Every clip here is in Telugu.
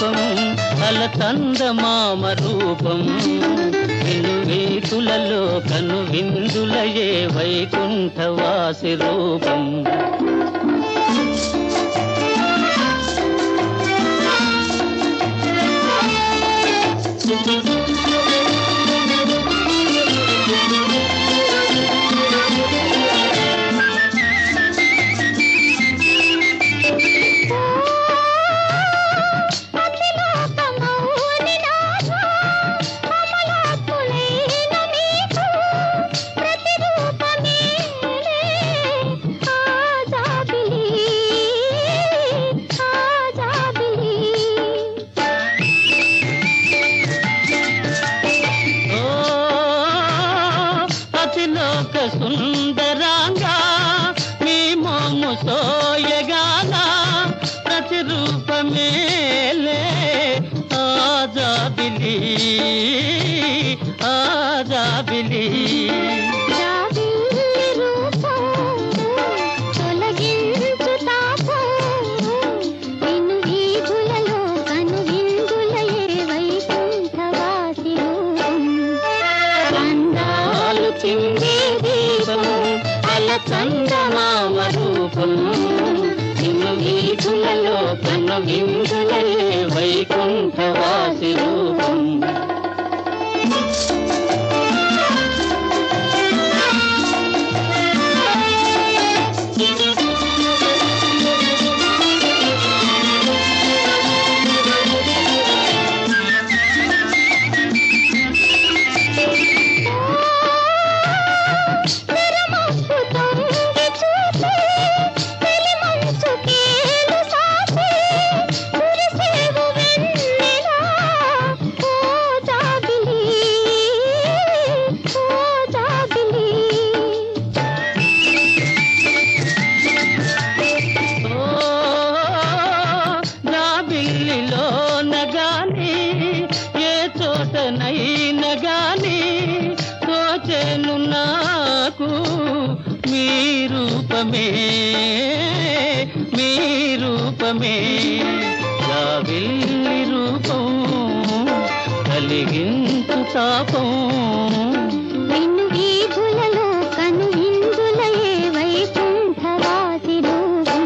దీపం అలతందమామ రూపం విను వీతులలో కను విందులయే వైకుంఠవాసి రూపం ఓ అతిలోక సుందరాంగా మీ మోము సోయగాన ప్రతిరూపమేలే ఆజాబిలి ఆజాబిలి అందాలు చిందే దీపం అల చందమామ రూపం నిన్ను వీధులలో కన్ను విందులయే వైకుంఠవాసి రూపం ఓ నా బిల్లిలో నగాని ఏ చోటనైన గాని తోచెను నాకు మీ రూపమే మీ రూపమే నా బిల్లి రూపం కలిగించు తాపం వెన్ను వీధులలో కను ఇందులయే వైకుంఠవాసి రూపం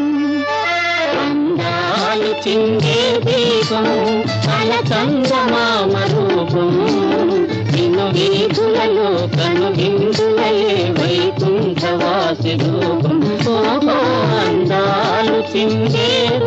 అందాలు చిందే దీపం అల చందమామ రూపం నిన్ను వీధులలో కను విందులయే వైకుంఠవాసి రూపం ఓ అందాలు చిందే